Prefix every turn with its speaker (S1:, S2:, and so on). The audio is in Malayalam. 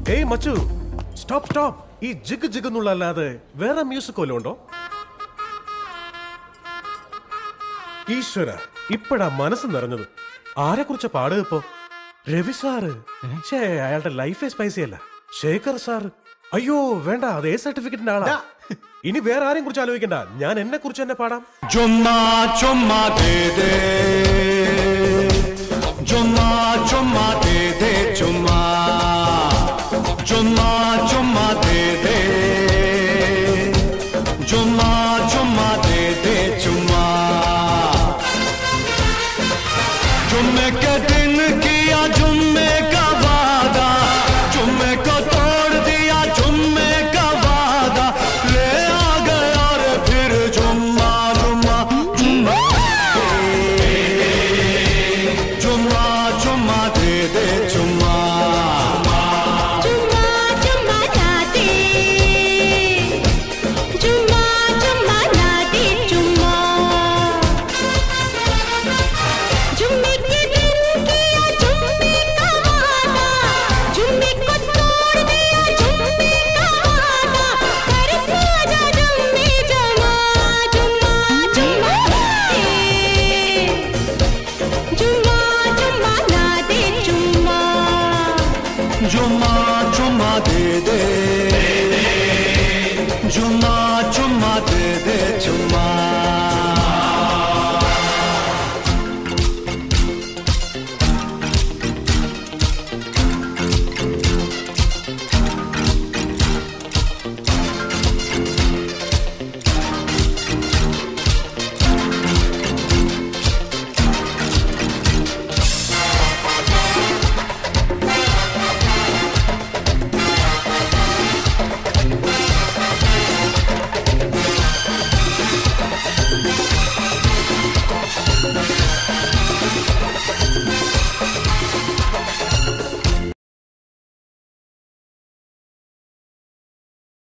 S1: ഏയ് മച്ചു സ്റ്റോപ്പ് സ്റ്റോപ്പ് ഈ ജിഗ് ജിഗ് എന്നുള്ള അല്ലാതെ വേറെ മ്യൂസിക് വല്ലതും ഉണ്ടോ ഈശ്വര ഇപ്പഴാ മനസ്സ് നിറഞ്ഞത് ആരെ കുറിച്ച് പാടുക ഇപ്പോ രവി സാറ് ഷേ അയാളുടെ ലൈഫേ സ്പൈസി അല്ല ശേഖർ സാറ് അയ്യോ വേണ്ട അത് ഏ സർട്ടിഫിക്കറ്റിന്റെ ആളാ ഇനി വേറെ ആരെയും കുറിച്ച് ആലോചിക്കണ്ട ഞാൻ എന്നെ കുറിച്ച് തന്നെ പാടാം
S2: ചുമ്മാ ചുമ്മാ ദേ ദേ ചുമ്മാ ചുമ്മാ ദേ ദേ ചുമ്മാ ചുമ്മാ ചുമ്മാ ദേ ദേ ചുമ്മാ ചുമ്മാ ദേ ദേ ചുമ്മാ जुम्मे के दिन किया जुम्मे का वादा जुम्मे को तोड़ दिया जुम्मे का वादा ले आ गया रे फिर जुम्मा जुम्मा जुम्मा जुम्मा जुम्मा दे दे जुम्मा
S3: चुम्मा चुम्मा नाते चुम्मा चुम्मा नाते चुम्मा जुम्मे के दिन किया जुम्मे का वादा जुम्मे को तोड़ दिया जुम्मे का वादा कर राजा जुम्मे जमा जुम्मा जुम्मा जुम्मा जुम्मा नाते चुम्मा
S2: जुम्मा जुम्मा दे दे जुम्मा जुम्मा दे दे